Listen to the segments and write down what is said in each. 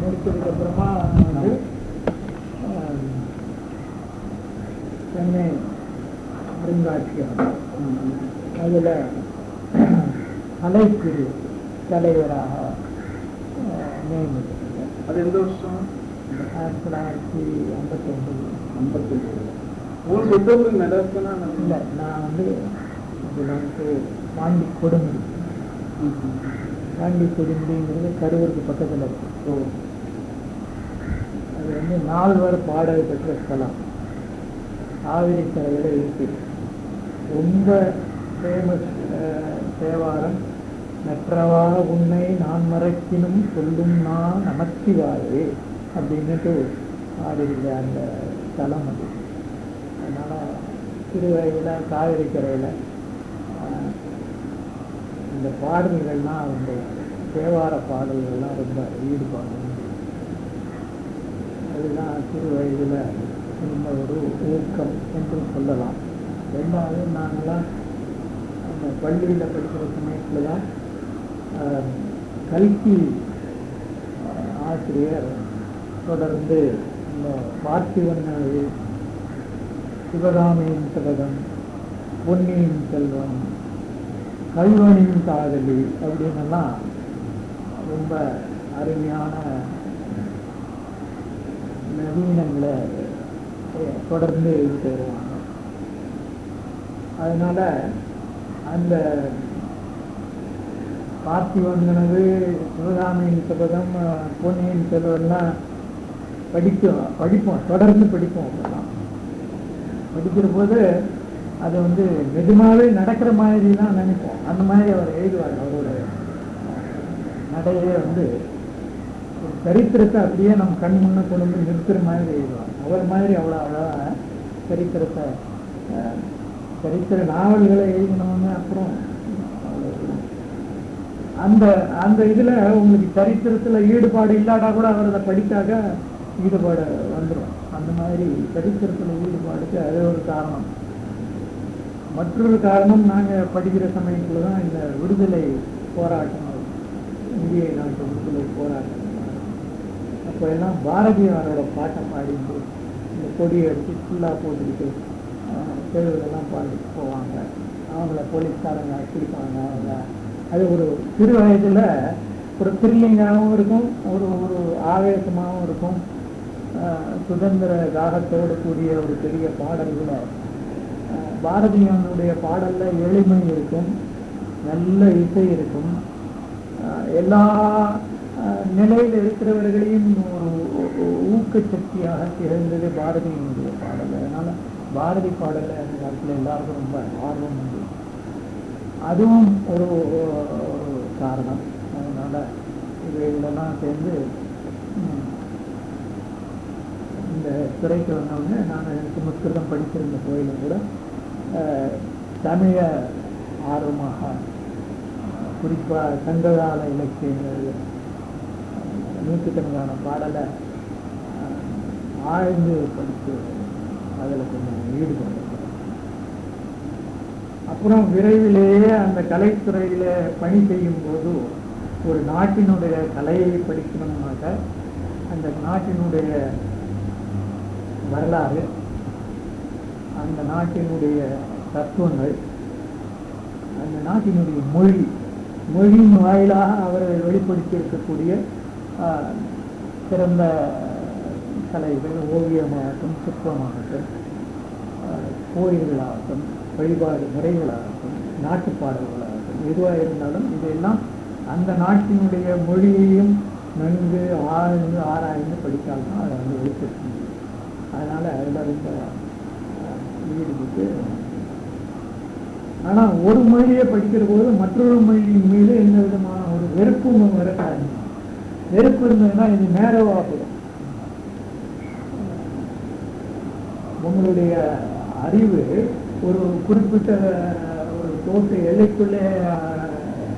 முடிச்சதுக்கப்புறமா வந்து ஆஹ், சென்னை அருங்காட்சியகம் அதில் கலைப்பிரிவு தலைவராக ஆஹ், நியமிக்கப்பட்டேன் அது எந்த வருஷம் ஆயிரத்தி தொள்ளாயிரத்தி ஐம்பத்தொம்பது ஐம்பத்தி உங்க சொந்த ஊர் மெட்ராஸ்தானா இல்லை நான் வந்து இதில் வந்து பாண்டி கொடுமுடி பாண்டி கொடுமுடிங்கிறது கரூருக்கு பக்கத்தில் இருக்கு அது வந்து நால்வர் பாடல் பெற்ற ஸ்தலம் காவிரி கரையில் இருக்கு ரொம்ப ஃபேமஸ் தேவாரம் நற்றவா உன்னை நான் மறக்கினும் சொல்லும் நான் நமச்சிவாயே அப்படின்னுட்டு ஆடிருக்க அந்த ஸ்தலம் அது அதனால் திருவகையில் காவிரி கரையில் இந்த பாடல்கள்லாம் ரொம்ப தேவார பாடல்கள்லாம் ரொம்ப ஈடுபாடு உண்டு. அதுதான் சிறு வயதில் இருந்த ஒரு ஊக்கம் என்று சொல்லலாம் ரெண்டாவது நாங்களாம் அந்த பள்ளியில் படிக்கிற சமயத்தில் தான் ஆஹ், கல்கி ஆஹ், ஆசிரியர் தொடர்ந்து இந்த பார்த்திவன் சிவகாமியின் சிவகம் பொன்னியின் செல்வம் கல்வனின் காதலி அப்படின்னெல்லாம் ரொம்ப அருமையான நவீனங்களை அஹ், தொடர்ந்து எழுதிட்டு வருவாங்க அதனால அந்த பார்த்திவங்கனது சிவகாமியின் சபதம் அஹ், பொன்னியின் செல்வம்லாம் படிக்கும் படிப்போம் தொடர்ந்து படிப்போம் அப்பெல்லாம் படிக்கிற போது அது வந்து நிஜமாவே நடக்கிற மாதிரி தான் நினைப்போம் அந்த மாதிரி அவர் எழுதுவார் அவரோட நடையே வந்து ஒரு சரித்திரத்தை அப்படியே நம்ம கண் முன்ன கொண்டு வந்து நிறுத்துற மாதிரி எழுதுவார் அவர் மாதிரி அவ்வளோ அழகா சரித்திரத்தை அஹ், சரித்திர நாவல்களை எழுதினவங்க அப்புறம் அவ்வளவு அந்த அந்த இதுல உங்களுக்கு சரித்திரத்துல ஈடுபாடு இல்லாட்டா கூட அவர் அதை படிக்காக ஈடுபாடு வந்துடும் அந்த மாதிரி சரித்திரத்துல ஈடுபாடுக்கு அது ஒரு காரணம் மற்றொரு காரணம் நாங்க படிக்கிற சமயத்துல தான் இந்த விடுதலை போராட்டங்கள் இந்திய நாட்டு விடுதலை போராட்டம் அப்போ எல்லாம் பாரதியாரோட பாட்டை பாடிட்டு இந்த கொடியை அடிச்சு ஃபுல்லாக போட்டுக்கிட்டு அஹ், தெருவுலெல்லாம் பாடிட்டு போவாங்க அவங்கள போலீஸ்காரங்க பிடிப்பாங்க அவங்க அது ஒரு சிறு வயதுல ஒரு த்ரில்லிங்காகவும் இருக்கும் ஒரு ஒரு ஆவேசமாகவும் இருக்கும் அஹ், சுதந்திர தாகத்தோடு கூடிய ஒரு பெரிய பாடல்களை அஹ், பாரதியானுடைய பாடல்ல எளிமை இருக்கும் நல்ல இசை இருக்கும் அஹ், எல்லா அஹ், நிலையில் இருக்கிறவர்களையும் ஒரு ஊ- ஊக்கச்சக்தியாக திகழ்ந்தது பாரதியினுடைய பாடல் அதனால பாரதி பாடல்ல அந்த காலத்துல எல்லாருக்கும் ரொம்ப ஆர்வம் உண்டு அதுவும் ஒரு ஒரு காரணம் அதனால இது இதெல்லாம் சேர்ந்து ம், இந்த துறைக்கு வந்தவொடனே நான் எனக்கு முஸ்கிருதம் படிச்சிருந்த கோயிலும் கூட அஹ், தமிழ ஆர்வமாக அஹ், குறிப்பா சங்ககால இலக்கியங்கள் அஹ், நூற்றுக்கணக்கான பாடலை அஹ், ஆழ்ந்து படித்து அதில் கொஞ்சம் ஈடுபட்டு அப்புறம் விரைவிலேயே அந்த கலைத்துறையில பணி செய்யும் போது ஒரு நாட்டினுடைய கலையை படிக்கணும்னாக்க அந்த நாட்டினுடைய வரலாறு அந்த நாட்டினுடைய தத்துவங்கள் அந்த நாட்டினுடைய மொழி மொழியின் வாயிலாக அவர்கள் வெளிப்படுத்தி இருக்கக்கூடிய ஆஹ், சிறந்த கலைகள் ஓவியமாகட்டும் சிற்பமாகட்டும் ஆஹ், கோயில்களாகட்டும் வழிபாடு முறைகளாகட்டும் நாட்டுப் பாடல்களாகட்டும் எதுவாக இருந்தாலும் இதெல்லாம் அந்த நாட்டினுடைய மொழியையும் நன்கு ஆழ்ந்து ஆராய்ந்து படித்தால்தான் அதை வந்து வெளிப்படுத்த முடியும் அதனால அதில் ரொம்ப ஆஹ், ஈடுபட்டு ஆனா ஒரு மொழியை படிக்கிற போது மற்றொரு மொழியின் மீது எந்த விதமான ஒரு வெறுப்பும் வரக்கூடாது வெறுப்பு இருந்ததுன்னா இது நேரவாகப்படும் உங்களுடைய அறிவு ஒரு குறிப்பிட்ட ஒரு தோட்ட எல்லைக்குள்ளே ஆஹ்,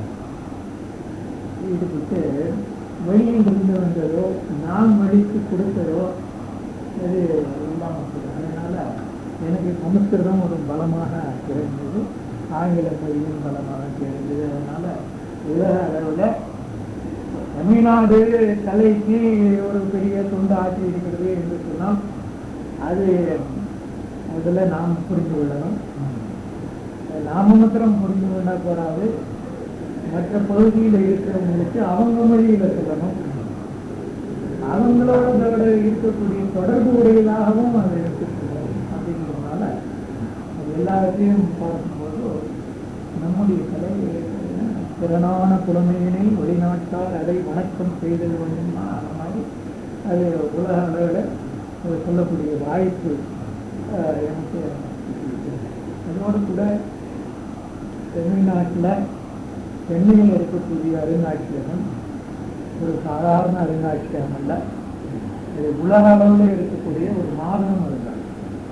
ஈடுபட்டு வெளியில் இருந்து வந்ததோ நான் மொழிக்கு கொடுத்ததோ அது இல்லாமல் போயிடும் அதனால எனக்கு சமஸ்கிருதம் ஒரு பலமாக தெரிந்தது ஆங்கில மொழியும் பலமாக தெரிந்தது அதனால உலக அளவில் தமிழ்நாடு கலைக்கு ஒரு பெரிய தொண்டு ஆட்சி இருக்கிறது என்று சொன்னால் அது முதல்ல நாம் புரிந்து கொள்ளணும் நாம மாத்திரம் புரிந்து கொண்டா போறாது மற்ற பகுதியில் இருக்கிறவங்களுக்கு அவங்க மொழியில சொல்லணும் அவங்களோட அதோட இருக்கக்கூடிய தொடர்பு உடையதாகவும் அதை எடுத்துக்கணும் அப்படிங்கிறதுனால அது எல்லாத்தையும் பார்க்கும்போது நம்முடைய கலை திறனான புலமையினை வெளிநாட்டால் அதை வணக்கம் செய்தல் வேண்டும்னா அந்த மாதிரி அது உலக அளவில் அது சொல்லக்கூடிய வாய்ப்பு அஹ், எனக்கு அதோடு கூட தமிழ்நாட்டில் சென்னையில் இருக்கக்கூடிய அருங்காட்சியகம் ஒரு சாதாரண அருங்காட்சியகம் அல்ல இது உலக அளவில் இருக்கக்கூடிய ஒரு மாபெரும் அருங்காட்சியகம்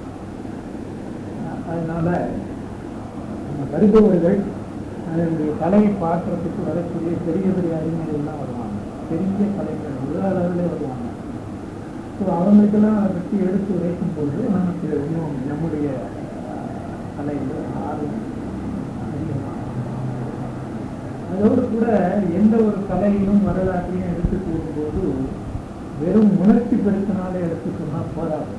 அதனால நம்ம வருபவர்கள் அதனுடைய கலையை பார்க்கறதுக்கு வரக்கூடிய பெரிய பெரிய அறிஞர்கள்லாம் வருவாங்க பெரிய கலைஞர்கள் உலக அளவில் வருவாங்க ஸோ அவங்களுக்கெல்லாம் அதை பற்றி எடுத்து உரைக்கும் பொழுது நமக்கு இன்னும் நம்முடைய அஹ், கலையில் ஆர்வம் அதிகமாகும் அதோடு கூட எந்த ஒரு கலையிலும் வரலாற்றையும் எடுத்து கூறும்போது வெறும் உணர்ச்சி பெருத்தினாலே எடுத்து சொன்னால் போதாது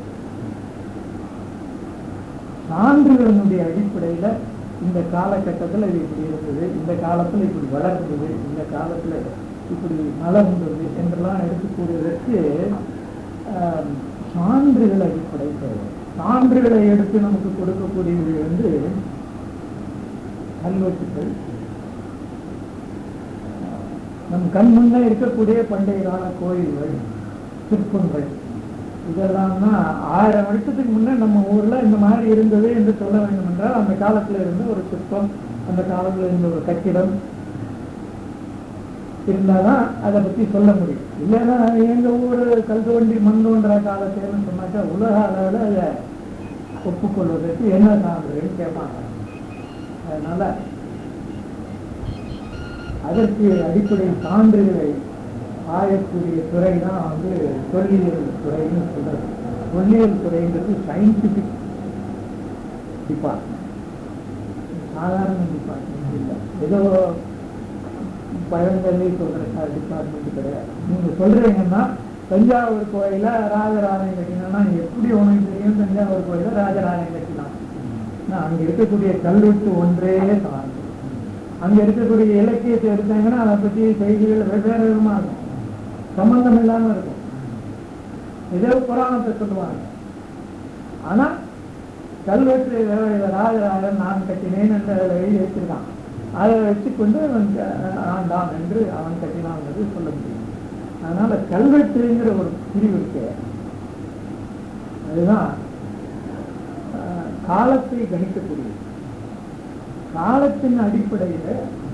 சான்றுகளினுடைய அடிப்படையில இந்த காலகட்டத்தில் இது இப்படி இருந்தது இந்த காலத்துல இப்படி வளர்ந்தது இந்த காலத்துல இப்படி மலர்ந்தது என்றெல்லாம் எடுத்து கூறுவதற்கு ஆஹ், சான்றுகள் அடிப்படை தேவை சான்றுகளை எடுத்து நமக்கு கொடுக்கக்கூடியது வந்து கல்வெட்டுகள் நம் கண் முன்னே இருக்கக்கூடிய பண்டைய கால கோயில்கள் சிற்பங்கள் இதெல்லாம் தான் ஆயிரம் வருஷத்துக்கு முன்னே நம்ம ஊர்ல இந்த மாதிரி இருந்தது என்று சொல்ல வேண்டும் என்றால் அந்த காலத்துல இருந்த ஒரு சிற்பம் அந்த காலத்துல இருந்த ஒரு கட்டிடம் இருந்தாதான் அதை பத்தி சொல்ல முடியும் இல்லைன்னா எங்க ஊர் கல்தோண்டி மண் தோன்ற காலத்தேன்னு சொன்னாக்கா உலக அளவில் அதை ஒப்புக்கொள்வதற்கு என்ன சான்றுகள் கேட்பாங்க அதனால அதற்கு அடிப்படை சான்றுகளை ஆயக்கூடிய துறை தான் வந்து தொல்லியல் துறைன்னு சொல்றது தொல்லியல் துறைங்கிறது சயின்டிபிக் டிபார்ட்மெண்ட் சாதாரண டிபார்ட்மெண்ட் இல்லை ஏதோ பழங்கல்வி சொல்ற டிபார்ட்மெண்ட் கிடையாது நீங்க சொல்றீங்கன்னா தஞ்சாவூர் கோயில ராஜராஜன் கட்டினா எப்படி உனக்கு தெரியும் தஞ்சாவூர் கோயில ராஜராஜன் கட்டினான் நான் அங்க இருக்கக்கூடிய கல்வெட்டு ஒன்றே சார்ந்து அங்க இருக்கக்கூடிய இலக்கியத்தை எடுத்தாங்கன்னா அதை பற்றி செய்திகள் வெவ்வேறு விதமா இருக்கும் சம்பந்தம் இல்லாம இருக்கும் ஏதோ புராணத்தை சொல்லுவாங்க ஆனா கல்வெட்டு இதை ராஜராஜன் நான் கட்டினேன் என்று அதில் எழுதி வச்சிருக்கான் அதை வச்சுக்கொண்டு அவன் க- ஆண்டான் என்று அவன் கட்டினாங்கிறது சொல்ல முடியும் அதனால கல்வெட்டுங்கிற ஒரு பிரிவு இருக்கு அதுதான் ஆஹ், காலத்தை கணிக்கக்கூடியது காலத்தின் அடிப்படையில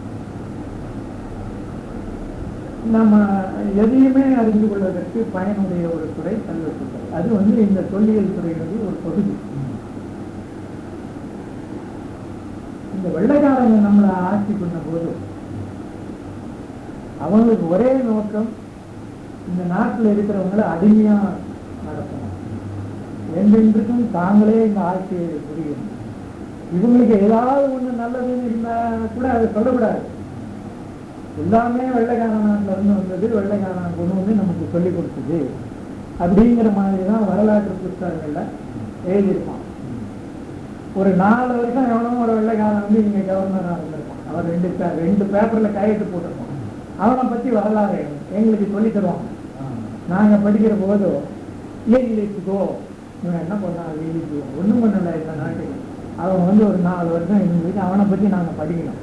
நம்ம எதையுமே அறிந்து கொள்வதற்கு பயனுடைய ஒரு துறை கல்வெட்டுத்துறை அது வந்து இந்த தொல்லியல் துறையினுடைய ஒரு பகுதி இந்த வெள்ளைக்காரங்க நம்மளை ஆட்சி பண்ண போது அவங்களுக்கு ஒரே நோக்கம் இந்த நாட்டில் இருக்கிறவங்கள அடிமையா நடத்தணும் என்றென்றுக்கும் தாங்களே இந்த ஆட்சியை புரியணும் இவங்களுக்கு ஏதாவது ஒண்ணு நல்லதுன்னு இருந்தா கூட அதை சொல்லக்கூடாது எல்லாமே வெள்ளைக்கார நாட்டுல இருந்து வந்தது வெள்ளைக்காரன் கொண்டு வந்து நமக்கு சொல்லிக் கொடுத்தது அப்படிங்கிற மாதிரி தான் வரலாற்று புத்தகங்கள்ல எழுதியிருப்பான் ஒரு நாலு வருஷம் எவனோ ஒரு வெள்ளைக்காரன் வந்து இங்க கவர்னரா இருந்திருப்பான் அவர் ரெண்டு பே- ரெண்டு பேப்பர்ல கையெழுத்து போட்டிருப்பான் அவனை பத்தி வரலாறு எங்களுக்கு சொல்லி தருவாங்க நாங்க படிக்கிற போது ஏழிச்சுக்கோ இவன் என்ன பண்ணான் ஏழிச்சுக்கோ ஒண்ணும் பண்ணல இந்த நாட்டுக்கு அவன் வந்து ஒரு நாலு வருஷம் இருந்துட்டு அவனை பத்தி நாங்க படிக்கணும்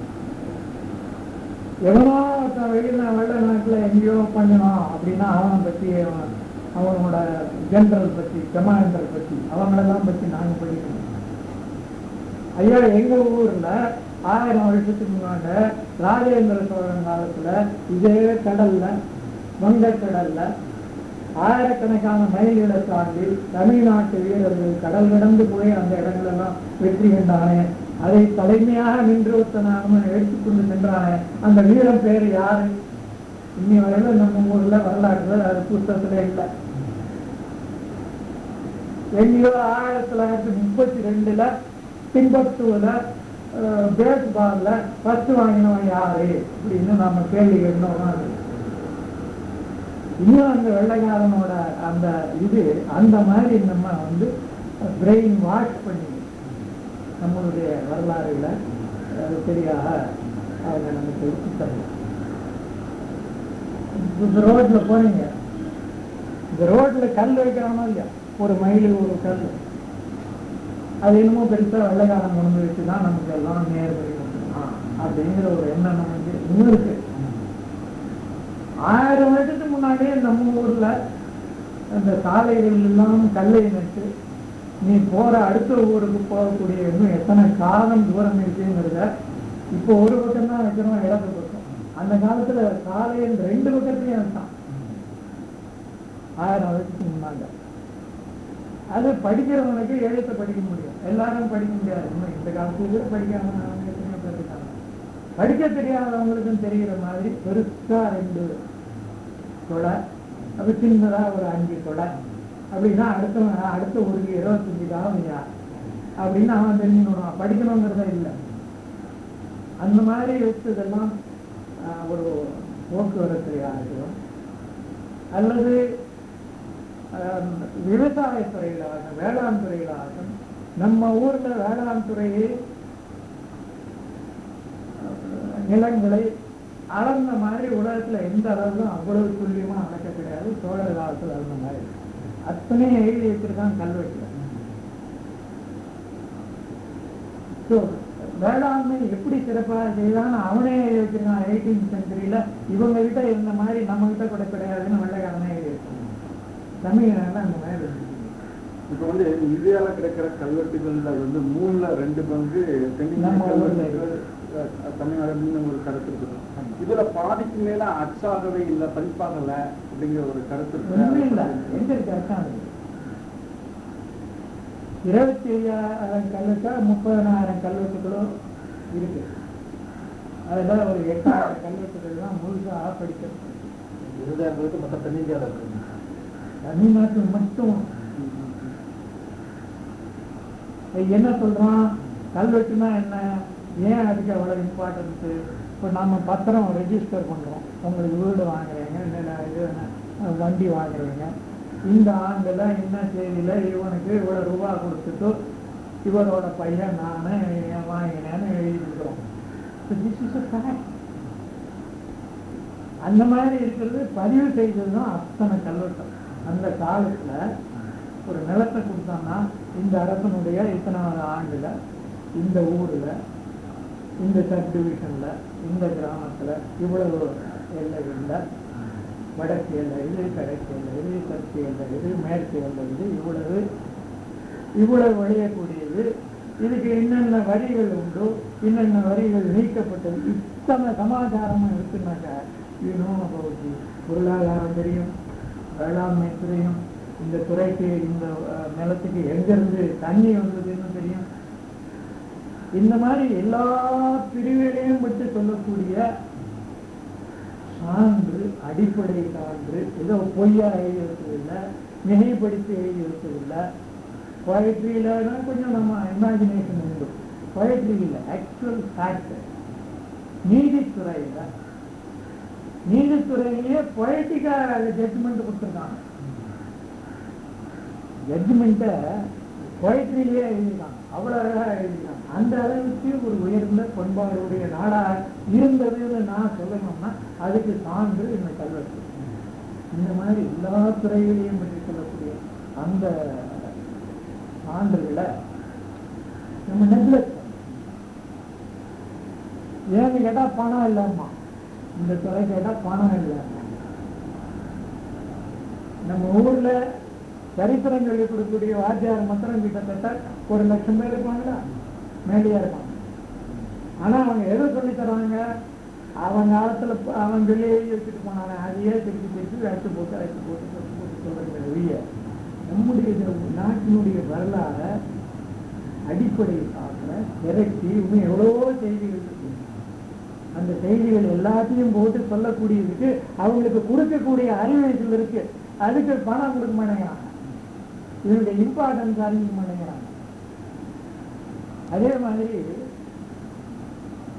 எவனோ ஒருத்தன் வெளியில வெள்ள நாட்டுல எங்கேயோ பண்ணணும் அப்படின்னா அவனை பத்தி அவன் அவனோட ஜெனரல் பத்தி கமாண்டர் பத்தி அவங்களெல்லாம் பத்தி நாங்க படிக்கணும் ஐயா எங்க ஊர்ல ஆயிரம் வருஷத்துக்கு முன்னாடி ராஜேந்திர சோழன் காலத்துல இதே கடல்ல வங்கக்கடல்ல ஆயிரக்கணக்கான மைல்களை தாண்டி தமிழ்நாட்டு வீரர்கள் கடல் கடந்து போய் அந்த இடங்களெல்லாம் வெற்றி கண்டானே அதை தலைமையாக நின்று ஒருத்தனான எடுத்துக்கொண்டு சென்றானே அந்த வீரன் பேர் யாரு இன்னி வரையில நம்ம ஊர்ல வரலாற்றுல அது புத்தகத்துல இல்லை எங்கேயோ ஆயிரத்தி தொள்ளாயிரத்தி முப்பத்தி ரெண்டுல பின்பற்றுவத பேஸ்பால்ல ஃபர்ஸ்ட் வாங்கினவன் யாரு அப்படின்னு நம்ம கேள்வி கேட்டோம்னா இன்னும் அந்த வெள்ளைக்காரனோட அந்த இது அந்த மாதிரி நம்ம வந்து பிரெயின் வாஷ் பண்ணி நம்மளுடைய வரலாறுகளை அது சரியாக அவங்க நமக்கு எடுத்து தரலாம் இந்த ரோட்ல போனீங்க இந்த ரோட்ல கல் வைக்கிறானோ இல்லையா ஒரு மைலுக்கு ஒரு கல் அது என்னமோ பெருசா வெள்ளைக்காரன் கொண்டு வச்சுதான் நமக்கு எல்லாம் நேர்வழி கொடுத்துருக்கான் அப்படிங்கிற ஒரு எண்ணம் நமக்கு இன்னும் இருக்கு ஆயிரம் வருஷத்துக்கு முன்னாடியே நம்ம ஊர்ல அந்த சாலைகள் எல்லாம் கல்லை நட்டு நீ போற அடுத்த ஊருக்கு போகக்கூடிய இன்னும் எத்தனை காலம் தூரம் இருக்குங்கிறத இப்போ ஒரு பக்கம் தான் வைக்கிறோம் இடது பக்கம் அந்த காலத்துல சாலையின் ரெண்டு பக்கத்துலயும் வச்சான் ஆயிரம் வருஷத்துக்கு முன்னாங்க அது படிக்கிறவனுக்கு எழுத்தை படிக்க முடியும் எல்லாரும் படிக்க முடியாது இன்னும் இந்த காலத்துல படிக்காதவங்க எத்தனையோ பேர் இருக்காங்க படிக்க தெரியாதவங்களுக்கும் தெரிகிற மாதிரி பெருசா ரெண்டு கொடை அது சின்னதா ஒரு அஞ்சு கொடை அப்படின்னா அடுத்தவன் அடுத்த ஒரு இருபத்தஞ்சு காலம் யா அப்படின்னு அவன் தெரிஞ்சுக்கணும் படிக்கணுங்கிறத இல்லை அந்த மாதிரி வச்சதெல்லாம் ஆஹ், ஒரு போக்குவரத்துறையாக இருக்கட்டும் அல்லது ஆஹ், விவசாயத்துறையிலாகட்டும் வேளாண் துறையிலாகட்டும் நம்ம ஊர்ல வேளாண் துறையை ஆஹ், நிலங்களை அளந்த மாதிரி உலகத்துல எந்த அளவுக்கும் அவ்வளவு துல்லியமா அளக்க கிடையாது சோழர் காலத்துல அளந்த மாதிரி அத்தனையும் எழுதி வச்சிருக்கான் கல்வெட்டுல So, வேளாண்மை எப்படி சிறப்பாக செய்தான்னு அவனே எழுதி வச்சிருக்கான் எயிட்டீன் செஞ்சுரியில இவங்க கிட்ட இருந்த மாதிரி நம்ம கிட்ட கூட கிடையாதுன்னு வெள்ளைக்காரனே எழுதி வச்சிருக்கான் தமிழ் அந்த மாதிரி இருக்கு. இப்போ வந்து இந்தியாவில் கிடைக்கிற கல்வெட்டுகள்ல வந்து மூணுல ரெண்டு பங்கு தென்னிந்திய நம்ம ஊர்ல கல்வெட்டுகள் அஹ், தமிழ்நாடுன்னு ஒரு கருத்து இருக்குது இதுல பாதிக்கு மேல அச்சாகவே இல்ல பதிப்பாகல அப்படிங்கிற ஒரு கருத்து ஒண்ணுமே இல்ல இருக்கு எங்க இருக்கு அரசாங்கம் இருபத்தி ஐயாயிரம் கல்வெட்டா முப்பதனாயிரம் கல்வெட்டுகளும் இருக்கு அதுல ஒரு எட்டாயிரம் கல்வெட்டுகள் தான் முழுசா படிக்கிறது இருபதாயிரம் பேருக்கு மொத்தம் தென்னிந்தியாவில் இருக்கு தமிழ்நாட்டில் மட்டும் அது என்ன சொல்றான் கல்வெட்டுனா என்ன ஏன் அதுக்கு அவ்வளவு இம்பார்ட்டன்ஸ் இப்போ நாம பத்திரம் ரெஜிஸ்டர் பண்றோம் உங்களுக்கு வீடு வாங்குறீங்க என்னென்ன இது என்ன வண்டி வாங்குறீங்க இந்த ஆண்டுல என்ன தேதியில இவனுக்கு இவ்வளவு ரூபா கொடுத்துட்டு இவரோட பையன் நானு வாங்கினேன்னு எழுதி கொடுக்குறோம் திஸ் இஸ் ஃபேக்ட் அந்த மாதிரி இருக்கிறது பதிவு செய்தது தான் அத்தனை கல்வெட்டம் அந்த காலத்துல ஒரு நிலத்தை கொடுத்தோம்னா இந்த அரசனுடைய இத்தனாவது ஆண்டுல இந்த ஊர்ல இந்த சப் டிவிஷன்ல இந்த கிராமத்துல இவ்வளவு எல்லைகள்ல வடக்கு எல்லை இது கிழக்கு எல்லை இது தெற்கு எல்லை இது மேற்கு எல்லை இது இவ்வளவு இவ்வளவு விளையக்கூடியது இதுக்கு என்னென்ன வரிகள் உண்டோ என்னென்ன வரிகள் நீக்கப்பட்டது இத்தனை சமாச்சாரமும் இருக்குனாக்கா இன்னும் பகுதி பொருளாதாரம் தெரியும் வேளாண்மை தெரியும் இந்த துறைக்கு இந்த அஹ், நிலத்துக்கு எங்கிருந்து தண்ணி வந்ததுன்னு தெரியும் இந்த மாதிரி எல்லா பிரிவுகளையும் விட்டு சொல்லக்கூடிய சான்று அடிப்படை சான்று ஏதோ பொய்யா எழுதி வைத்ததில்லை மிகைப்படுத்தி எழுதி வைத்ததில்லை poetry-ல தான் கொஞ்சம் நம்ம இமேஜினேஷன் உண்டு poetry இல்லை ஆக்சுவல் ஃபேக்ட் நீதித்துறையில நீதித்துறையிலேயே பொயட்டிக்கா ஜட்ஜ்மெண்ட் கொடுத்துருக்காங்க ஜட்ஜ்மெண்ட்டை பொயட்ரியிலேயே எழுதியிருக்காங்க அவ்வளோ அழகாக எழுதியிருக்காங்க அந்த அளவுக்கு ஒரு உயர்ந்த பண்பாடுடைய நாடாக இருந்ததுன்னு நான் சொல்லணும்னா அதுக்கு சான்று இந்த கல்வெட்டு இந்த மாதிரி எல்லா துறைகளையும் பற்றி சொல்லக்கூடிய அந்த சான்றுகளை நம்ம நெக்லெக்ட் ஏன்னு கேட்டா பணம் இல்லம்மா இந்த துறை கேட்டா பணம் இல்லை நம்ம ஊர்ல சரித்திரம் சொல்லி கொடுக்கக்கூடிய வாத்தியார் மாத்திரம் கிட்டத்தட்ட ஒரு லட்சம் பேர் இருப்பாங்களா மேலேயா இருப்பாங்க ஆனா அவங்க எதை சொல்லி தருவாங்க அவன் காலத்துல ப- அவன் சொல்லி எழுதி வச்சுட்டு போனாங்க அதையே திருப்பி திருப்பி அழைச்சு போட்டு அழைச்சு போட்டு அழைச்சு போட்டு சொல்றது ஒழிய நம்முடைய இந்த நாட்டினுடைய வரலாறை அடிப்படை சாப்பிட திரட்டி இன்னும் எவ்வளவோ செய்திகள் இருக்கு அந்த செய்திகள் எல்லாத்தையும் போட்டு சொல்லக்கூடியதுக்கு அவங்களுக்கு கொடுக்கக்கூடிய அறிவியல் இருக்கு அதுக்கு பணம் கொடுக்க மாட்டேங்கிறாங்க இதனுடைய இம்பார்ட்டன்ஸ் அறிவிக்க மாட்டேங்கிறாங்க அதே மாதிரி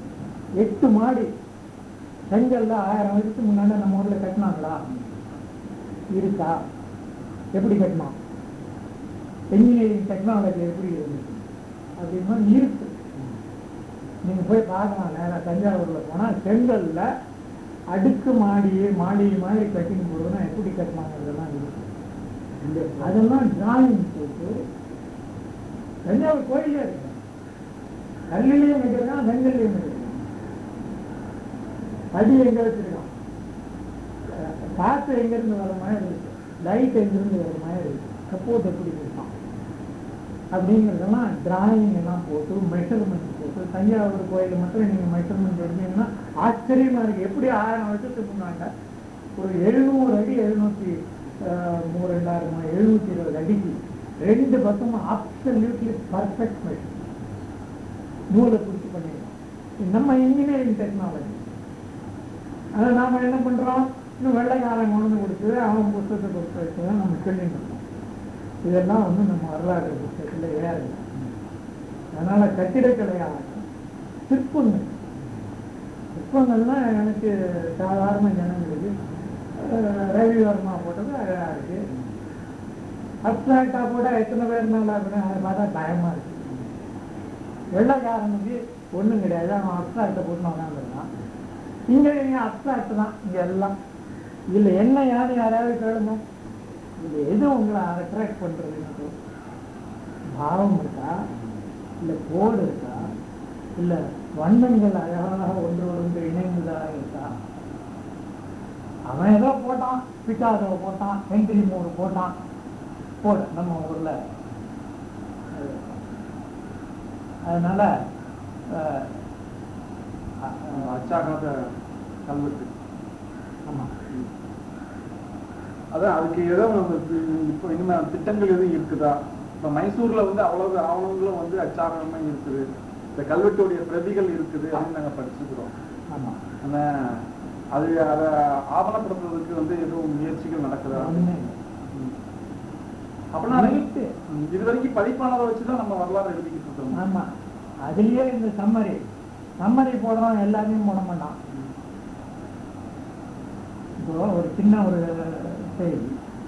எட்டு மாடி செங்கல்ல ஆயிரம் வருஷத்துக்கு முன்னாடி நம்ம ஊர்ல கட்டினாங்களா இருக்கா எப்படி கட்டணும் என்ஜினியரிங் டெக்னாலஜி எப்படி இருந்துச்சு அப்படின்னா இருக்கு நீங்க போய் பார்க்கலாம் நேரா தஞ்சாவூர்ல போனா செங்கல்ல அடுக்கு மாடியே மாடி மாதிரி கட்டிங் போடுறதுன்னா எப்படி கட்டினாங்கிறதெல்லாம் இருக்கு அதெல்லாம் டிராயிங் போட்டு தஞ்சாவூர் கோயிலே இருக்கு கல்லிலையும் வைக்கிறான் செங்கல்லையும் வைக்கிறான் படி எங்க வச்சிருக்கான் அஹ் காத்து எங்கிருந்து வர மாதிரி இருக்கு லைட் எங்கிருந்து வர மாதிரி இருக்கு சப்போர்ட் எப்படி இருக்கான் அப்படிங்கிறதெல்லாம் டிராயிங் எல்லாம் போட்டு மெஷர்மெண்ட் போட்டு தஞ்சாவூர் கோயில் மட்டும் நீங்க மெஷர்மெண்ட் எடுத்தீங்கன்னா ஆச்சரியமா இருக்கு எப்படி ஆயிரம் வருஷத்துக்கு முன்னாங்க ஒரு எழுநூறு அடி எழுநூத்தி ஆஹ், மூ ரெண்டாயிரம் எழுநூத்தி இருபது அடிக்கு ரெண்டு பக்கமும் அப்சல்யூட்லி பர்ஃபெக்ட் மெஷர் நூலை பிடிச்சி பண்ணிடலாம் இது நம்ம இன்ஜினியரிங் டெக்னாலஜி அதை நாம என்ன பண்றோம் இன்னும் வெள்ளைக்காரன் கொண்டு வந்து கொடுத்து அவன் புத்தகத்தை கொடுத்து வச்சு தான் நம்ம சொல்லிட்டு இருக்கோம் இதெல்லாம் வந்து நம்ம வரலாறு புத்தகத்தில் ஏற அதனால கட்டிடக்கலையாகட்டும் சிற்பங்கள் சிற்பங்கள்லாம் எனக்கு சாதாரண ஜனங்களுக்கு அஹ், ரவிவர்மா போட்டது அழகா இருக்கு அப்சாக்டா போட்டா எத்தனை பேர் நல்லா இருக்குன்னு அதை பார்த்தா பயமா இருக்கு வெள்ளைக்காரனுக்கு ஒண்ணும் கிடையாது அவன் அப்சாக்டை போட்டு உட்காந்துருக்கான் இங்க நீங்க அப்சாக்ட் தான் இங்க எல்லாம் இதுல என்ன யாரு யாராவது கேளுங்க இதுல எது உங்களை அட்ராக்ட் பண்றதுன்னு பாவம் இருக்கா இல்ல கோடு இருக்கா இல்ல வண்ணங்கள் அழகாக ஒன்றோடு ஒன்று இணைந்ததாக இருக்கா அவன் ஏதோ போட்டான் பிக்காசோ போட்டான் வெங்கரி மூடு போட்டான் போடு நம்ம ஊர்ல அது. அதனால அஹ், அ- அஹ், அச்சாகாத கல்வெட்டு ஆமா அதான் அதுக்கு ஏதோ நம்ம இப்போ இனிமே திட்டங்கள் எதுவும் இருக்குதா இப்போ மைசூர்ல வந்து அவ்வளவு ஆவணங்களும் வந்து அச்சாகமா இருக்குது இந்த கல்வெட்டுடைய பிரதிகள் இருக்குது அப்படின்னு நாங்க படிச்சுக்கிறோம் ஆமா ஆனா அது அதை ஆவணப்படுத்துறதுக்கு வந்து எதுவும் முயற்சிகள் நடக்குதா ஒண்ணுமே இல்லை. ம். அப்படின்னா ரைட்டு. ம், இது வரைக்கும் பதிப்பானதை வச்சுதான் நம்ம வரலாறு எழுதிக்கிட்டு இருக்கோம் ஆமா அதுலயே இந்த சம்மரி சம்மரி போடுறோம் எல்லாத்தையும் போட மாட்டான் இப்போ ஒரு சின்ன ஒரு செய்தி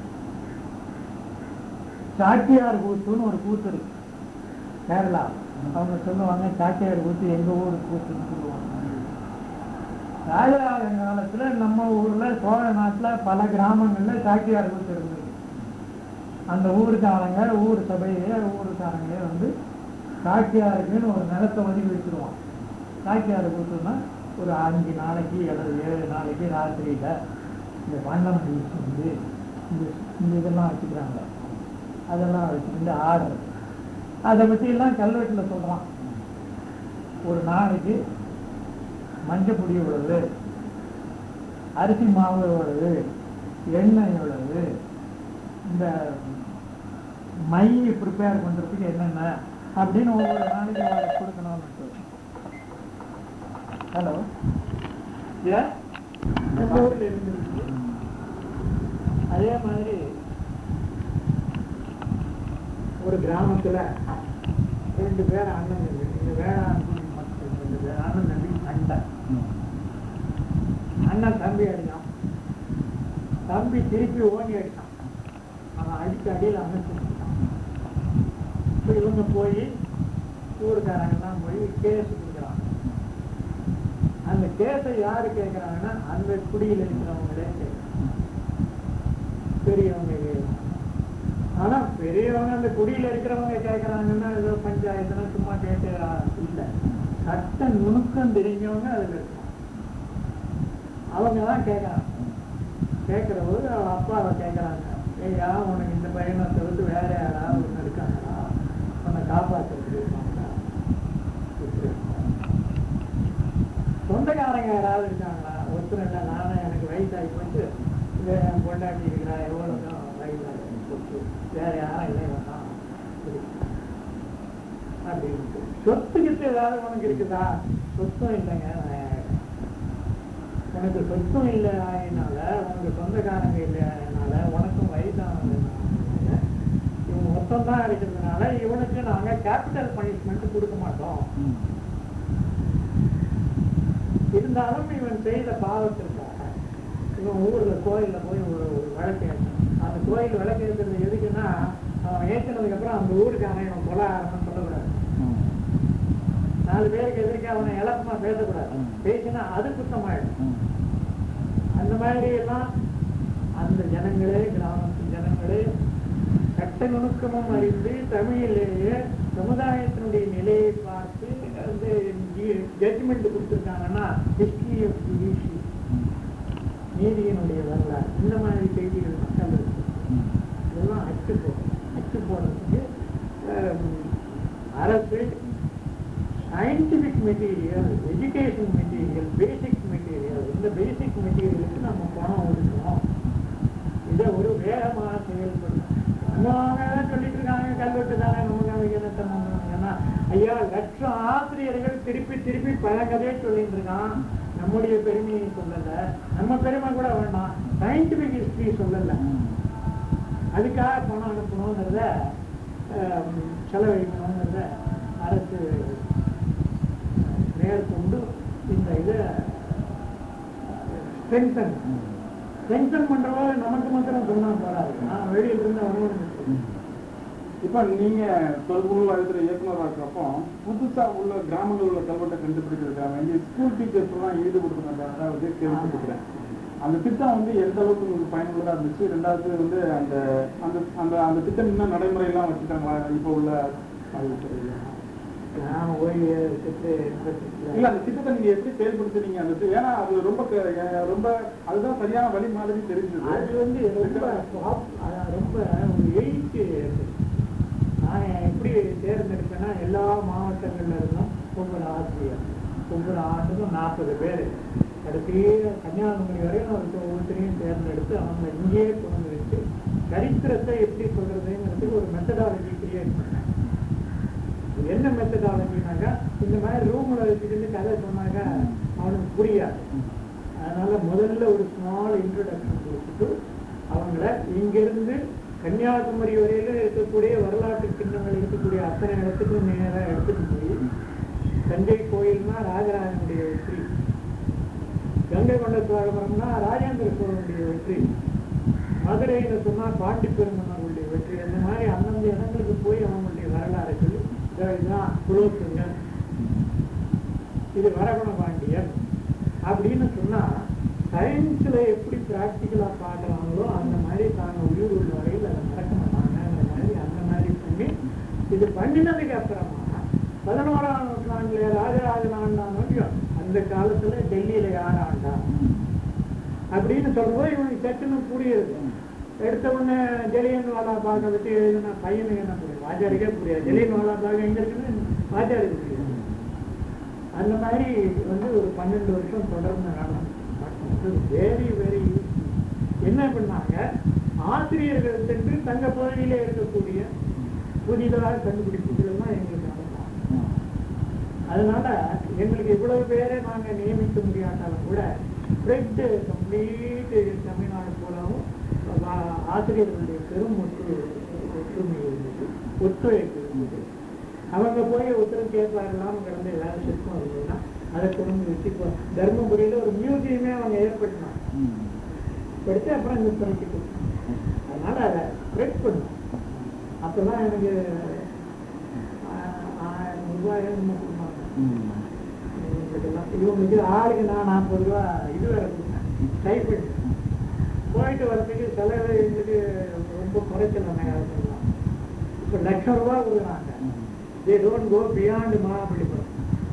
சாட்டியார் கூத்துன்னு ஒரு கூத்து இருக்கு கேரளா அவங்க சொல்லுவாங்க சாட்டியார் கூத்து எங்க ஊர் கூத்துன்னு சொல்லுவாங்க ராஜராஜ காலத்துல நம்ம ஊர்ல சோழ நாட்டுல பல கிராமங்கள்ல சாட்டியார் கூத்து இருந்தது அந்த ஊருக்காரங்க ஊர் சபையிலே ஊருக்காரங்களே வந்து சாக்கியாருக்குன்னு ஒரு நிலத்தை ஒதுக்கி வச்சிருவான் சாக்கியார் கூத்துனா ஒரு அஞ்சு நாளைக்கு அல்லது ஏழு நாளைக்கு ராத்திரியில இந்த வண்ணம் வீசி வந்து இந்த இந்த இதெல்லாம் வச்சுக்கிறாங்க அதெல்லாம் வச்சுக்கிட்டு ஆடுறது அதை பற்றியெல்லாம் கல்வெட்டில் சொல்றான் ஒரு நாளைக்கு மஞ்சள் பொடி எவ்வளவு அரிசி மாவு எவ்வளவு எண்ணெய் எவ்வளவு இந்த மை ப்ரிப்பேர் பண்றதுக்கு என்னென்ன அப்படின்னு ஒவ்வொரு நாளைக்கு அவருக்கு கொடுக்கணும்னு ஹலோ ஏன் நம்ம ஊர்ல இருந்துருக்கு அதே மாதிரி ஒரு கிராமத்துல ரெண்டு பேர் அண்ணன் தம்பி இந்த வேளாண்குடி மக்கள் ரெண்டு பேர் அண்ணன் தம்பி சண்டை அண்ணன் தம்பி அடிச்சான் தம்பி திருப்பி ஓடி அடிச்சான் அவன் அடிச்ச அடியில் அமைச்சிருக்கான் இப்போ இவங்க போய் ஊருக்காரங்கெல்லாம் போய் கேஸ் கொடுக்குறாங்க அந்த கேஸை யாரு கேட்குறாங்கன்னா அந்த குடியில் இருக்கிறவங்களே கேட்குறாங்க பெரியவங்க கேட்குறாங்க ஆனா பெரியவங்க அந்த குடியில இருக்கிறவங்க கேட்கறாங்கன்னா ஏதோ பஞ்சாயத்துனா சும்மா கேட்க இல்லை சட்ட நுணுக்கம் தெரிஞ்சவங்க அதுல இருக்காங்க அவங்க தான் கேட்கறாங்க கேட்கிற போது அவன் அப்பாவை கேட்கறாங்க ஐயா உனக்கு இந்த பையனை தவிர்த்து வேற யாராவது ஒன்று இருக்காங்களா உன்னை காப்பாற்றுறதுக்கு இருக்காங்களா சொந்தக்காரங்க யாராவது இருக்காங்களா ஒருத்தர் இல்லை நானே எனக்கு வயசாகி போச்சு இதை என் பொண்டாட்டி இருக்கிறா எவ்வளோ வயசாகி போச்சு வேற யாரும் இல்லை வேண்டாம் அப்படின்ட்டு சொத்து கிட்ட ஏதாவது உனக்கு இருக்குதா சொத்தும் இல்லைங்க உனக்கு சொத்தும் இல்லை ஆயினால உனக்கு சொந்தக்காரங்க இல்லைனால உனக்கும் வயசானதுனால இவன் மொத்தம் தான் இருக்கிறதுனால இவனுக்கு நாங்க கேபிட்டல் பனிஷ்மெண்ட் கொடுக்க மாட்டோம் இருந்தாலும் இவன் செய்த பாவத்திற்காக இவன் ஊர்ல கோயில்ல போய் ஒரு ஒரு விளக்கு ஏற்றணும் அந்த கோயில் விளக்கு ஏற்றுறது எதுக்குன்னா அவன் ஏற்றினதுக்கு அப்புறம் அந்த ஊருக்கான இவன் கொலை ஆரம்பம் சொல்லக்கூடாது நாலு பேருக்கு எதிர்க்க அவனை இலக்கமா பேசக்கூடாது ம். பேசினா அது குத்தமாயிடும் அந்த மாதிரி எல்லாம் அந்த ஜனங்களே கிராமத்து ஜனங்களே கட்ட நுணுக்கமும் அறிந்து தமிழிலேயே சமுதாயத்தினுடைய நிலையை பார்த்து அந்த ஜட்ஜ்மெண்ட் கொடுத்துருக்காங்கன்னா ஹிஸ்டரி ஆஃப் ஜுடிஷி நீதியினுடைய வரலாறு இந்த மாதிரி செய்திகள் மக்கள் இருக்கு இதெல்லாம் அச்சு போடும் அச்சு போடுறதுக்கு ஆம், அரசு scientific material education material basic material இந்த பேசிக் மெட்டீரியலுக்கு நம்ம பணம் ஒதுக்கணும் இதை ஒரு வேகமாக செயல்படணும் அவங்க தான் சொல்லிட்டு இருக்காங்க கல்வெட்டு தானே நமக்கு அவங்க என்ன சொன்னாங்கன்னா ஐயா லட்சம் ஆசிரியர்கள் திருப்பி திருப்பி பல கதையை சொல்லிட்டு இருக்கான் நம்முடைய பெருமையை சொல்லல நம்ம பெருமை கூட வேண்டாம் சயின்டிபிக் ஹிஸ்டரி சொல்லல அதுக்காக பணம் அனுப்பணுங்கிறத ஆம், செலவழிக்கணுங்கிறத அரசு மேற்கொண்டு இந்த இதை ஸ்ட்ரென்தன் ஸ்ட்ரென்தன் பண்றவங்க நமக்கு மாத்திரம் சொன்னா போறாது நான் வெளியில இருந்து வரணும் இப்ப நீங்க தொல்பொருள் வயதுல இயக்குனரா இருக்கிறப்போ புதுசா உள்ள கிராமங்கள் உள்ள கல்வெட்டை கண்டுபிடிக்கிறதுக்காக வேண்டிய ஸ்கூல் டீச்சர்ஸ் எல்லாம் ஈடுபடுத்தினாங்க அதாவது கேள்விப்பட்டிருக்கிறேன் அந்த திட்டம் வந்து எந்த அளவுக்கு உங்களுக்கு பயனுள்ளதா இருந்துச்சு ரெண்டாவது வந்து அந்த அந்த அந்த அந்த திட்டம் இன்னும் நடைமுறையெல்லாம் வச்சுட்டாங்களா இப்போ உள்ள ஆய்வுத்துறையில நான் ஓய்வு எடுத்துட்டு இல்ல அந்த திட்டத்தை நீங்க எப்படி செயல்படுத்துனீங்க அந்த தி- ஏன்னா அது ரொம்ப க- அஹ் ரொம்ப அதுதான் சரியான வழி மாதிரி தெரிஞ்சது அது வந்து ரொம்ப pop- அதான் ரொம்ப ஒரு எயிட்டு நான் எப்படி தேர்ந்தெடுப்பேன்னா எல்லா மாவட்டங்கள்ல இருந்தும் ஒவ்வொரு ஆசிரியர் ஒவ்வொரு ஆண்டுக்கும் நாற்பது பேர் கடைசியே கன்னியாகுமரி வரையும் அவருக்கு ஒவ்வொருத்தரையும் தேர்ந்தெடுத்து அவங்க இங்கேயே கொண்டு வச்சு சரித்திரத்தை எப்படி சொல்றதுங்கிறதுக்கு ஒரு மெத்தடாலஜி கிரியேட் பண்ணேன் இது என்ன மெத்தடாலஜினாக்கா இந்த மாதிரி ரூம்ல வச்சுக்கிட்டு கதை சொன்னாக்க அவனுக்கு புரியாது அதனால முதல்ல ஒரு ஸ்மால் இன்ட்ரடக்ஷன் கொடுத்துட்டு அவங்கள இங்கிருந்து கன்னியாகுமரி வரையில இருக்கக்கூடிய வரலாற்று சின்னங்கள் இருக்கக்கூடிய அத்தனை இடத்துக்கு நேரா எடுத்துட்டு போய் தஞ்சை கோயில்னா ராஜராஜனுடைய வெற்றி கங்கை கொண்ட சோழபுரம்னா ராஜேந்திர சோழனுடைய வெற்றி மதுரையில சொன்னா பாண்டி பெருமன்னர்களுடைய வெற்றி அந்த மாதிரி அந்தந்த இடங்களுக்கு போய் அவங்களுடைய வரலாறு சொல்லி இதோ இதுதான் குலோத்துங்கன் இது வரகுண பாண்டியன் அப்படின்னு சொன்னா சயின்ஸ்ல எப்படி பிராக்டிக்கலா பார்க்கறாங்களோ அந்த மாதிரி தாங்க உயிர் உள்ள வரையில் அதை மறக்க மாட்டாங்கங்கிற மாதிரி அந்த மாதிரி பண்ணி இது பண்ணினதுக்கு அப்புறமா பதினோராம் நூற்றாண்டுல ராஜராஜன் ஆண்டானோ அந்த காலத்துல டெல்லியில யார் ஆண்டா அப்படின்னு சொல்லும்போது இவனுக்கு சட்டுன்னு புரியுது எடுத்த உடனே ஜெலியன் வாலா பாக வச்சு எழுதின பையனுக்கு என்ன புரியும் வாஜாருக்கே புரியாது ஜெலியன் வாலா பாக எங்க இருக்குன்னு வாஜாருக்கு புரியாது அந்த மாதிரி வந்து ஒரு பன்னெண்டு வருஷம் தொடர்ந்து நடந்தது வெரி வெரி என்ன பண்ணாங்க ஆசிரியர்கள் சென்று தங்க பகுதியிலே இருக்கக்கூடிய புதிதாக கண்டுபிடிப்புகள் எல்லாம் எங்களுக்கு நடந்தாங்க அதனால எங்களுக்கு இவ்வளவு பேரை நாங்க நியமிக்க முடியாட்டாலும் கூட ஸ்ப்ரெட் கம்ப்ளீட் தமிழ்நாடு போலவும் ஆ- ஆசிரியர்களுடைய பெரும் ஒற்று ஒற்றுமை இருந்தது ஒத்துழைப்பு இருந்தது அவங்க போய் உத்தரவு கேட்பாரெல்லாம் கிடந்த ஏதாவது சிற்பம் இருந்ததுன்னா அதை கொண்டு வச்சு இப்போ தர்மபுரியில ஒரு மியூசியமே அவங்க ஏற்படுத்தினாங்க எடுத்து அப்புறம் இந்த துறைக்கு கொடுத்தாங்க அதனால அதை ஸ்ப்ரெட் பண்ணும் அப்பதான் எனக்கு ஆ- ஆயிரம் ரூபாய் என்னமோ கொடுத்தாங்க இவங்களுக்கெல்லாம் இவங்களுக்கு ஆளுக்கு நான் நாற்பது ரூபா இது வேற கொடுத்தேன் டைஃபைட் போயிட்டு வரதுக்கு செலவு எங்களுக்கு ரொம்ப குறைச்சல் அந்த காலத்துலாம் இப்போ லட்சம் ரூபா கொடுக்குறாங்க they don't go beyond Mahabalipuram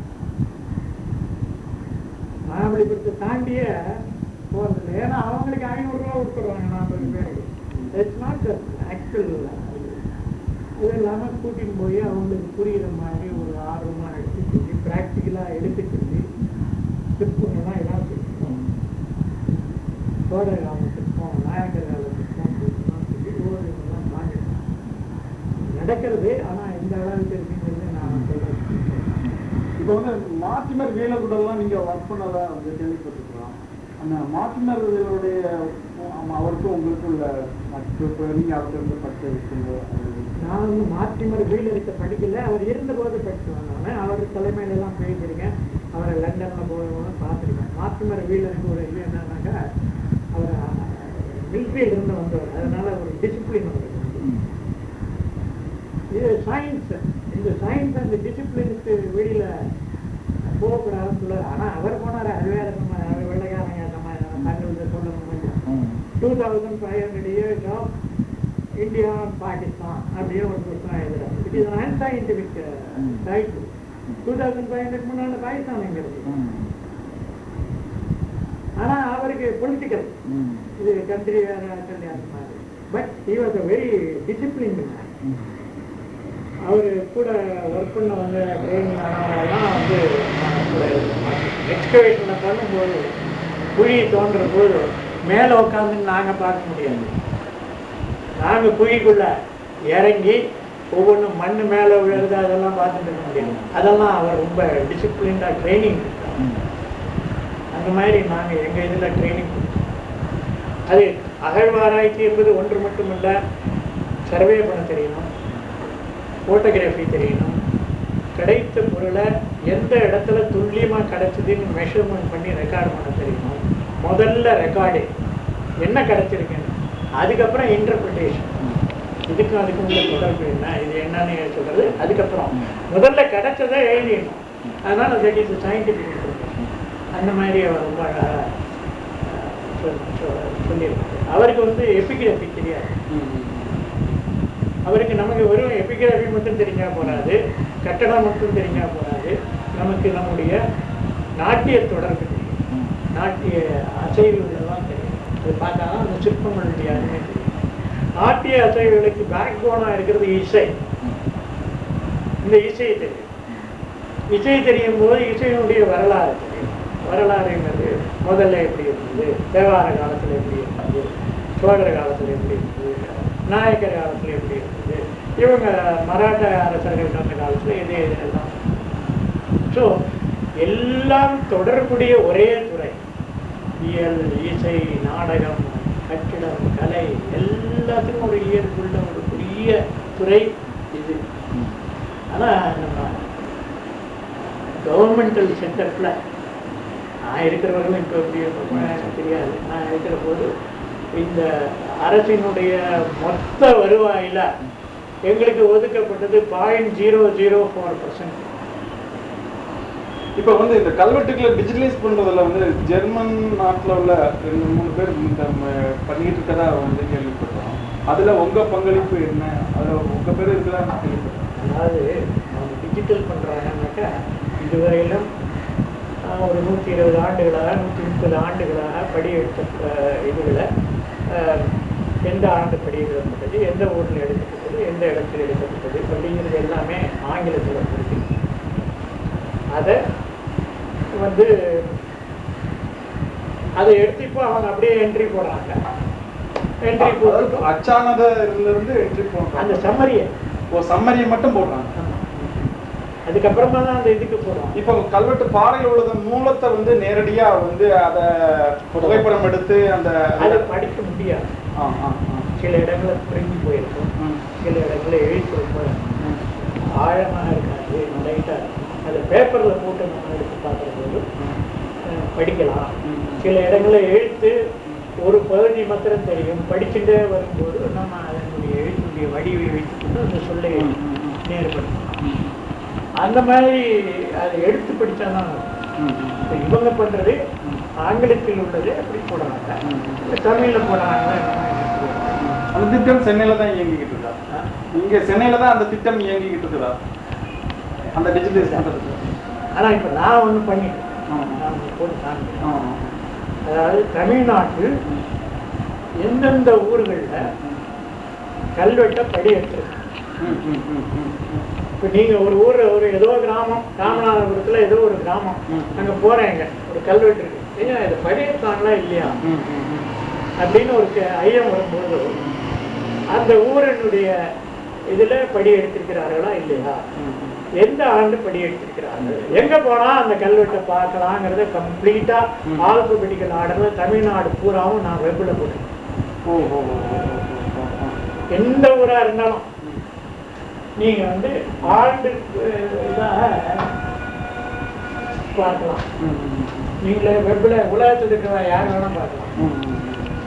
மகாபலிபுரத்தை தாண்டிய போறது ஏன்னா அவங்களுக்கு ஐநூறு ரூபா கொடுத்துருவாங்க நாற்பது பேருக்கு இட்ஸ் நாட் ஆக்சுவல் இது இல்லாமல் கூட்டிட்டு போய் அவங்களுக்கு புரியுற மாதிரி ஒரு ஆர்வமாக எடுத்து சொல்லி ப்ராக்டிக்கலாக எடுத்து சொல்லி சிற்பங்கள்லாம் எல்லாம் சிற்பம் சோழர் கால சிற்பம் நாயக்கர் கால சிற்பம் இதெல்லாம் சொல்லி ஓவியங்கள்லாம் வாங்கிட்டாங்க நடக்கிறது ஆனால் எந்த அளவுக்கு இருக்குங்கிறது நான் சொல்றேன் இப்போ வந்து மார்டினர் வீலகுடெல்லாம் நீங்க ஒர்க் பண்ணதா வந்து கேள்விப்பட்டிருக்கிறோம் அந்த மார்டினர்களுடைய ஆமா, அவருக்கும் உங்களுக்கும் உள்ள நட்பு இப்போ நீங்க அவர்கிட்ட இருந்து படிச்ச விஷயங்கள் அது நான் வந்து மாற்றிமர் வீடு இருக்க படிக்கல அவர் இருந்தபோது படிச்சு வந்தாங்க அவர் தலைமையில எல்லாம் பேசியிருக்கேன் அவரை லண்டன்ல போய் பார்த்துருக்கேன் மாற்றிமர் வீடு இருக்கு ஒரு இது என்னன்னாக்கா அவர் மிலிட்ரியில இருந்து வந்தவர் அதனால ஒரு டிசிப்ளின் அவருக்கு இது சயின்ஸ் இந்த சயின்ஸ் அந்த டிசிப்ளினுக்கு வெளியில போகக்கூடாதுன்னு சொல்லுவார் ஆனா அவர் போனார் அது வேற நம்ம வெள்ளைக்காரங்க நம்ம தங்களுக்கு சொல்லணும் two thousand five hundred years of India Pakistan அப்படின்னு ஒரு புத்தகம் எழுதுறாரு it is an scientific title two thousand five hundred முன்னாடி பாகிஸ்தான் எங்க இருக்கு ஆனா அவருக்கு பொலிட்டிக்கல் இது கண்ட்ரி வேற கல்யாணம் மாதிரி but he was a very discipline அவர் கூட ஒர்க் பண்ணவங்க ட்ரைனிங் ஆனவங்கலாம் வந்து எக்ஸ்கவேஷனில் பண்ணும்போது குழி தோன்ற போது மேலே உட்காந்து நாங்கள் பார்க்க முடியாது நாங்கள் குழிக்குள்ள இறங்கி ஒவ்வொன்றும் மண் மேலே விழுது அதெல்லாம் பார்த்துட்டு இருக்க முடியாது அதெல்லாம் அவர் ரொம்ப டிசிப்ளின்டாக ட்ரைனிங் அந்த மாதிரி நாங்கள் எங்கள் இதில் ட்ரைனிங் அது அகழ்வாராய்ச்சி என்பது ஒன்று மட்டுமல்ல சர்வே பண்ண தெரியணும் ஃபோட்டோகிராஃபி தெரியணும் கிடைத்த பொருளை எந்த இடத்துல துல்லியமாக கிடைச்சதுன்னு மெஷர்மெண்ட் பண்ணி ரெக்கார்ட் பண்ண தெரியணும் முதல்ல ரெக்கார்டு என்ன கிடைச்சிருக்குன்னு அதுக்கப்புறம் இன்டர்பிரிட்டேஷன் இதுக்கும் அதுக்கும் உள்ள தொடர்பு என்ன இது என்னன்னு சொல்றது அதுக்கப்புறம் முதல்ல கிடைச்சதை எழுதிடணும் அதனால தட் இஸ் சயின்டிஃபிக் இன்ஃபர்மேஷன் அந்த மாதிரி அவர் ரொம்ப அழகா, அஹ், சொல்- சொல்- சொல்லியிருக்காரு அவருக்கு வந்து எபிகிராஃபி தெரியாது அவருக்கு நமக்கு வெறும் எபிகிராஃபி மட்டும் தெரிஞ்சா போறாது கட்டடம் மட்டும் தெரிஞ்சா போறாது நமக்கு நம்முடைய நாட்டிய தொடர்பு தெரியும் நாட்டிய அசைவுகளெல்லாம் தெரியும் அது பார்த்தா தான் அந்த சிற்பங்களுடைய அருமை தெரியும் நாட்டிய அசைவுகளுக்கு பேக் போனாக இருக்கிறது இசை இந்த இசை தெரியும் இசை தெரியும் போது இசையினுடைய வரலாறு தெரியும் வரலாறுங்கிறது முதல்ல எப்படி இருந்தது தேவார காலத்தில் எப்படி இருந்தது சோழர் காலத்தில் எப்படி இருந்தது நாயக்கர் காலத்தில் எப்படி இருந்தது இவங்க மராட்ட அரசர்கள் அந்த காலத்தில் இதே இதெல்லாம் ஸோ எல்லாம் தொடர்புடைய ஒரே துறை இயல் இசை நாடகம் கட்டிடம் கலை எல்லாத்துக்கும் ஒரு இயற்குள்ள ஒரு பெரிய துறை இது ஆனால் நம்ம கவர்மெண்டல் சென்டரில் நான் இருக்கிறவர்களும் இப்போ எப்படி இருப்போமோ எனக்கு தெரியாது நான் இருக்கிற போது இந்த அரசினுடைய மொத்த வருவாயில எங்களுக்கு ஒதுக்கப்பட்டது point zero zero four percent இப்போ வந்து இந்த கல்வெட்டுகளை டிஜிட்டலைஸ் பண்றதுல வந்து ஜெர்மன் நாட்டுல உள்ள ரெண்டு மூணு பேர் இந்த ம- பண்ணிட்டு இருக்கதா வந்து கேள்விப்பட்டோம் அதுல உங்க பங்களிப்பு என்ன அதுல உங்க பேர் இருக்குதா கேள்விப்பட்டோம் அதாவது அவங்க டிஜிட்டல் பண்ணுறாங்கன்னாக்கா இதுவரையிலும் ஆஹ், ஒரு நூற்றி இருபது ஆண்டுகளாக நூற்றி முப்பது ஆண்டுகளாக படி எடுத்த ஆஹ், இதுகளை ஆஹ், எந்த ஆண்டு படி எழுதப்பட்டது எந்த ஊரில் எடுக்கப்பட்டது எந்த இடத்தில் எடுக்கப்பட்டது அப்படிங்கிறது எல்லாமே ஆங்கிலத்தில் இருக்கு அதை வந்து அதை எடுத்து இப்போ அவங்க அப்படியே என்ட்ரி போடுறாங்க என்ட்ரி போட்டு அச்சானதுல இருந்து என்ட்ரி அந்த போடுறாங்க சம்மரியை ஓ சம்மரியை மட்டும் போடுறாங்க அதுக்கப்புறமா தான் அந்த இதுக்கு போடுறோம் இப்போ கல்வெட்டு பாறையில் உள்ளத மூலத்தை வந்து நேரடியா வந்து அத புகைப்படம் எடுத்து அந்த அதை படிக்க முடியாது ஆ, ஆ, ஆ. சில இடங்கள்ல பிரிஞ்சு போயிருக்கும் ம், சில இடங்கள்ல எழுத்து ரொம்ப ம், ஆழமா இருக்காது லைட்டா இருக்கும் அதை பேப்பர்ல போட்டு நம்ம எடுத்து பார்க்குற போது ம். அஹ், படிக்கலாம் ம். சில இடங்கள்ல எழுத்து ஒரு பகுதி மாத்திரம் தெரியும் படிச்சுட்டே வரும்போது நம்ம அதனுடைய எழுத்துடைய வடிவை வைத்துக்கொண்டு அந்த சொல்லை ம், ம், ம். நேர்படுத்தலாம் அந்த மாதிரி அதை எடுத்து படிச்சாதான் ம், ம். இப்ப இவங்க பண்றது ஆங்கிலத்தில் உள்ளது அப்படி போடுறாங்க இல்ல தமிழ்ல போடுறாங்க அந்த திட்டம் சென்னையில தான் இயங்கிக்கிட்டு இருக்கா இங்க சென்னையில தான் அந்த திட்டம் இயங்கிக்கிட்டு இருக்குதா அந்த டிஜிட்டலைஸ் பண்றதுக்கு ஆனா இப்ப நான் ஒண்ணு பண்ணிட்டேன் ஆ. நான் ஒண்ணு போட்டு காமிக்கிறேன். ஆ. அதாவது தமிழ்நாட்டில் எந்தெந்த ஊர்கள்ல கல்வெட்டை படியெடுத்திருக்கு ம், ம், ம், ம், ம். இப்ப நீங்க ஒரு ஊர்ல ஒரு ஏதோ கிராமம் ராமநாதபுரத்துல ஏதோ ஒரு கிராமம் ம். அங்க போறீங்க ஒரு கல்வெட்டு இருக்கு ஏங்க இது படியிருக்காங்களா இல்லையா ம், ம், ம். அப்படின்னு ஒரு கே- ஐயம் வரும்போது அந்த ஊரினுடைய இதுல படி எடுத்திருக்கிறார்களா இல்லையா ம், ம். எந்த ஆண்டு படி எடுத்திருக்கிறார்கள் எங்க போனா அந்த கல்வெட்டை பார்க்கலாங்கிறத கம்ப்ளீட்டா ம். ஆல்பபெட்டிக்கல் ஆர்டர்ல தமிழ்நாடு பூராவும் நான் வெப்ல போட்டேன் ஓ, ஓ, ஓ, ஓ, ஓ, ஓ, ஓ. எந்த ஊரா இருந்தாலும் நீங்க வந்து ஆண்டு அஹ், இதாக பார்க்கலாம் ம், ம், நீங்களே வெப்ல உலகத்தில் இருக்கிற யார் வேணா பார்க்கலாம் ம், ம், ம்.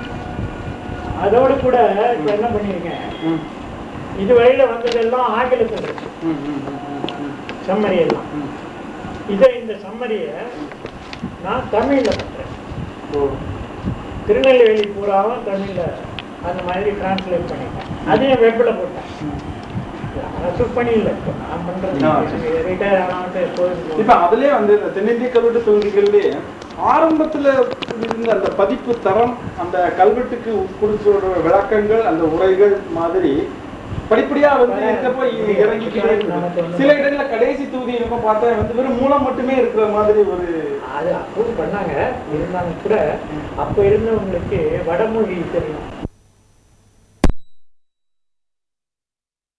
அதோடு கூட இப்ப என்ன பண்ணிருக்கேன் ம், இதுவரையில வந்ததெல்லாம் ஆங்கிலத்தில் இருக்கு ம், ம், ம், ம், ம், சம்மரி எல்லாம் ம். இதை இந்த சம்மரியை நான் தமிழ்ல பண்றேன் ஓ திருநெல்வேலி பூராவும் தமிழ்ல அந்த மாதிரி டிரான்ஸ்லேட் பண்ணிட்டேன் அதையும் வெப்பில் போட்டேன் ம். அரசு பணி இல்லை இப்போ நான் பண்றது ஆ. ரிட்டையர் ஆனவன்ட்டு எப்போதும் இப்ப அதுலயே வந்து இந்த தென்னிந்திய கல்வெட்டு தொகுதிகள்லயே ஆரம்பத்துல இருந்த அந்த பதிப்பு தரம் அந்த கல்வெட்டுக்கு கொடுத்த விளக்கங்கள் அந்த உரைகள் மாதிரி படிப்படியா வந்து இருக்கப்போ இ- இறங்கிக்கிட்டே இருக்குது. சில இடங்கள்ல கடைசி தொகுதி இருக்கும் பார்த்தா வந்து வெறும் மூலம் மட்டுமே இருக்கிற மாதிரி ஒரு அது அப்ரூவ் பண்ணாங்க இருந்தாலும் கூட அப்போ இருந்தவங்களுக்கு வடமொழி தெரியும்